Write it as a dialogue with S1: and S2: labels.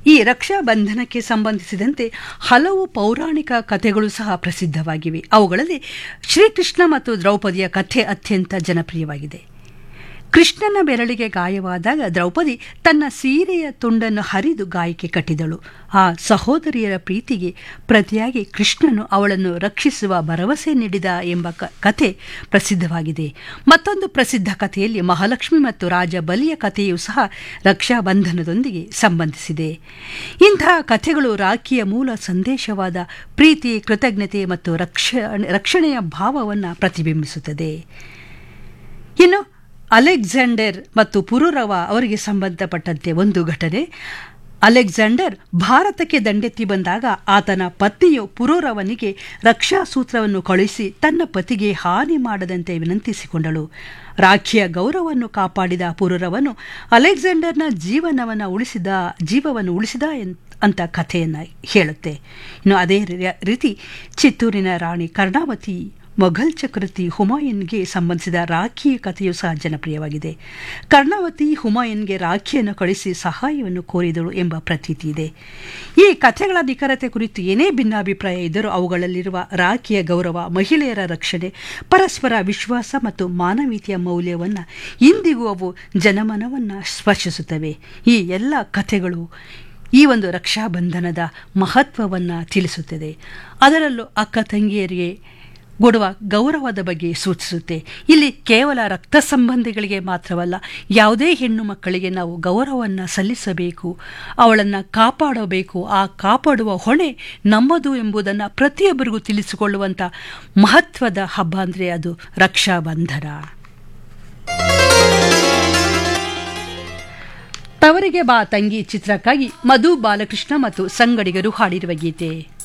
S1: ಈ ರಕ್ಷಾ ಬಂಧನಕ್ಕೆ ಸಂಬಂಧಿಸಿದಂತೆ ಹಲವು ಪೌರಾಣಿಕ ಕಥೆಗಳು ಸಹ ಪ್ರಸಿದ್ಧವಾಗಿವೆ ಅವುಗಳಲ್ಲಿ ಶ್ರೀಕೃಷ್ಣ ಮತ್ತು ದ್ರೌಪದಿಯ ಕಥೆ ಅತ್ಯಂತ ಜನಪ್ರಿಯವಾಗಿದೆ ಕೃಷ್ಣನ ಬೆರಳಿಗೆ ಗಾಯವಾದಾಗ ದ್ರೌಪದಿ ತನ್ನ ಸೀರೆಯ ತುಂಡನ್ನು ಹರಿದು ಗಾಯಕ್ಕೆ ಕಟ್ಟಿದಳು ಆ ಸಹೋದರಿಯರ ಪ್ರೀತಿಗೆ ಪ್ರತಿಯಾಗಿ ಕೃಷ್ಣನು ಅವಳನ್ನು ರಕ್ಷಿಸುವ ಭರವಸೆ ನೀಡಿದ ಎಂಬ ಕ- ಕಥೆ ಪ್ರಸಿದ್ಧವಾಗಿದೆ ಮತ್ತೊಂದು ಪ್ರಸಿದ್ಧ ಕಥೆಯಲ್ಲಿ ಮಹಾಲಕ್ಷ್ಮಿ ಮತ್ತು ರಾಜ ಬಲಿಯ ಕಥೆಯೂ ಸಹ ರಕ್ಷಾಬಂಧನದೊಂದಿಗೆ ಸಂಬಂಧಿಸಿದೆ ಇಂತಹ ಕಥೆಗಳು ರಾಖಿಯ ಮೂಲ ಸಂದೇಶವಾದ ಪ್ರೀತಿ ಕೃತಜ್ಞತೆ ಮತ್ತು ರಕ್ಷ ರಕ್ಷಣೆಯ ಭಾವವನ್ನು ಪ್ರತಿಬಿಂಬಿಸುತ್ತದೆ ಇನ್ನು ಅಲೆಕ್ಸಾಂಡರ್ ಮತ್ತು ಪುರುರವ ಅವರಿಗೆ ಸಂಬಂಧಪಟ್ಟಂತೆ ಒಂದು ಘಟನೆ ಅಲೆಕ್ಸಾಂಡರ್ ಭಾರತಕ್ಕೆ ದಂಡೆತ್ತಿ ಬಂದಾಗ ಆತನ ಪತ್ನಿಯು ಪುರೂರವನಿಗೆ ರಕ್ಷಾ ಸೂತ್ರವನ್ನು ಕಳುಹಿಸಿ ತನ್ನ ಪತಿಗೆ ಹಾನಿ ಮಾಡದಂತೆ ವಿನಂತಿಸಿಕೊಂಡಳು ರಾಖಿಯ ಗೌರವವನ್ನು ಕಾಪಾಡಿದ ಪುರೂರವನು ಅಲೆಕ್ಸಾಂಡರ್ನ ಜೀವನವನ್ನು ಉಳಿಸಿದ ಜೀವವನ್ನು ಉಳಿಸಿದ ಎನ್- ಅಂತ ಕಥೆಯನ್ನು ಹೇಳುತ್ತೆ ಇನ್ನು ಅದೇ ರಿ- ರೀತಿ ಚಿತ್ತೂರಿನ ರಾಣಿ ಕರ್ಣಾವತಿ ಮೊಘಲ್ ಚಕ್ರವರ್ತಿ ಹುಮಾಯೂನ್ಗೆ ಸಂಬಂಧಿಸಿದ ರಾಖಿಯ ಕಥೆಯೂ ಸಹ ಜನಪ್ರಿಯವಾಗಿದೆ ಕರ್ಣಾವತಿ ಹುಮಾಯೂನ್ಗೆ ರಾಖಿಯನ್ನು ಕಳಿಸಿ ಸಹಾಯವನ್ನು ಕೋರಿದಳು ಎಂಬ ಪ್ರತೀತಿ ಇದೆ ಈ ಕಥೆಗಳ ನಿಖರತೆ ಕುರಿತು ಏನೇ ಭಿನ್ನಾಭಿಪ್ರಾಯ ಇದ್ದರೂ ಅವುಗಳಲ್ಲಿರುವ ರಾಖಿಯ ಗೌರವ ಮಹಿಳೆಯರ ರಕ್ಷಣೆ ಪರಸ್ಪರ ವಿಶ್ವಾಸ ಮತ್ತು ಮಾನವೀಯತೆಯ ಮೌಲ್ಯವನ್ನು ಇಂದಿಗೂ ಅವು ಜನಮನವನ್ನು ಸ್ಪರ್ಶಿಸುತ್ತವೆ ಈ ಎಲ್ಲ ಕಥೆಗಳು ಈ ಒಂದು ರಕ್ಷಾಬಂಧನದ ಮಹತ್ವವನ್ನು ತಿಳಿಸುತ್ತದೆ ಅದರಲ್ಲೂ ಅಕ್ಕ ತಂಗಿಯರಿಗೆ ಕೊಡುವ ಗೌರವದ ಬಗ್ಗೆ ಸೂಚಿಸುತ್ತೆ ಇಲ್ಲಿ ಕೇವಲ ರಕ್ತ ಸಂಬಂಧಿಗಳಿಗೆ ಮಾತ್ರವಲ್ಲ ಯಾವುದೇ ಹೆಣ್ಣು ಮಕ್ಕಳಿಗೆ ನಾವು ಗೌರವವನ್ನು ಸಲ್ಲಿಸಬೇಕು ಅವಳನ್ನು ಕಾಪಾಡಬೇಕು ಆ ಕಾಪಾಡುವ ಹೊಣೆ ನಮ್ಮದು ಎಂಬುದನ್ನು ಪ್ರತಿಯೊಬ್ಬರಿಗೂ ತಿಳಿಸಿಕೊಳ್ಳುವಂಥ ಮಹತ್ವದ ಹಬ್ಬ ಅಂದರೆ ಅದು ರಕ್ಷಾಬಂಧನ ತವರಿಗೆ ಬಾ ತಂಗಿ ಚಿತ್ರಕ್ಕಾಗಿ ಮಧು ಬಾಲಕೃಷ್ಣ ಮತ್ತು ಸಂಗಡಿಗರು ಹಾಡಿರುವ ಗೀತೆ